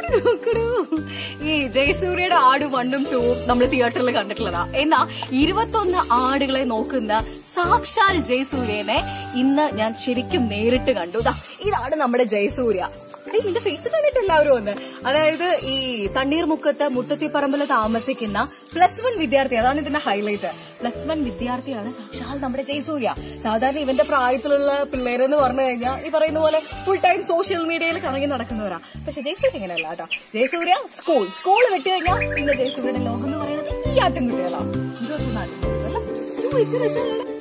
നോക്കണു. ഈ ജയസൂര്യയുടെ ആട് വണ്ണും ടൂവും നമ്മൾ തിയേറ്ററിൽ കണ്ടിട്ടുള്ളതാ എന്നാ ഇരുപത്തൊന്ന് ആടുകളെ നോക്കുന്ന സാക്ഷാൽ ജയസൂര്യനെ ഇന്ന് ഞാൻ ശരിക്കും നേരിട്ട് കണ്ടു ദാ, ഇതാണ് നമ്മുടെ ജയസൂര്യ ഏയ്, നിന്റെ ഫേസ് കണ്ടിട്ട് എല്ലാവരും ഒന്ന് അതായത് ഈ തണ്ണീർമുക്കത്ത് മുട്ടത്തിപ്പറമ്പിൽ താമസിക്കുന്ന പ്ലസ് വൺ വിദ്യാർത്ഥി അതാണ് ഇതിന്റെ ഹൈലൈറ്റ് പ്ലസ് വൺ വിദ്യാർത്ഥിയാണ് സാക്ഷാൽ നമ്മുടെ ജയസൂര്യ സാധാരണ ഇവന്റെ പ്രായത്തിലുള്ള പിള്ളേരെന്ന് പറഞ്ഞു കഴിഞ്ഞാൽ ഈ പറയുന്ന പോലെ ഫുൾ ടൈം സോഷ്യൽ മീഡിയയിൽ കറങ്ങി നടക്കുന്നവരാ പക്ഷെ ജയസൂര്യ ഇങ്ങനെയല്ല കേട്ടോ ജയസൂര്യ സ്കൂൾ സ്കൂൾ വിട്ടു കഴിഞ്ഞാൽ പിന്നെ ജയസൂര്യയുടെ ലോകം എന്ന് പറയുന്നത് ഈ ആട്ടും കുട്ടികളാ ഇരുപത്തൊന്നാം തീയതി അല്ലേ? ഇത് രസമല്ലേ?